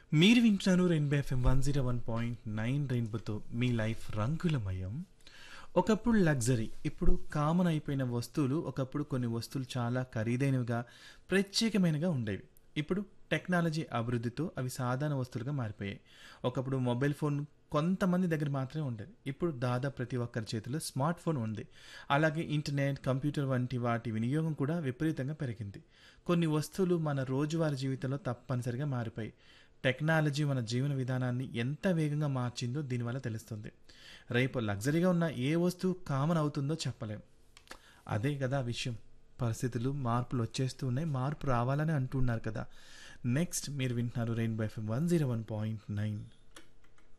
మీరు వింటున్నారు Rainbow FM one zero one point nine రెయిన్బోతో మీ లైఫ్ రంగులమయం ఒకప్పుడు లగ్జరీ ఇప్పుడు కామన్ అయిపోయిన వస్తువులు ఒకప్పుడు కొన్ని వస్తువులు చాలా ఖరీదైనవిగా ప్రత్యేకమైనగా ఉండేవి ఇప్పుడు టెక్నాలజీ అభివృద్ధితో అవి సాధారణ వస్తువులుగా మారిపోయాయి ఒకప్పుడు మొబైల్ ఫోన్ కొంతమంది దగ్గర మాత్రమే ఉండేది ఇప్పుడు దాదాపు ప్రతి ఒక్కరి చేతిలో స్మార్ట్ ఫోన్ ఉంది అలాగే ఇంటర్నెట్ కంప్యూటర్ వంటి వాటి వినియోగం కూడా విపరీతంగా పెరిగింది కొన్ని వస్తువులు మన రోజువారీ జీవితంలో తప్పనిసరిగా మారిపోయి టెక్నాలజీ మన జీవన విధానాన్ని ఎంత వేగంగా మార్చిందో దీనివల్ల తెలుస్తుంది రేపు లగ్జరీగా ఉన్న ఏ వస్తువు కామన్ అవుతుందో చెప్పలేం అదే కదా విషయం పరిస్థితులు మార్పులు వచ్చేస్తూ ఉన్నాయి మార్పు రావాలని అంటున్నారు కదా నెక్స్ట్ మీరు వింటున్నారు Rainbow FM one zero one point nine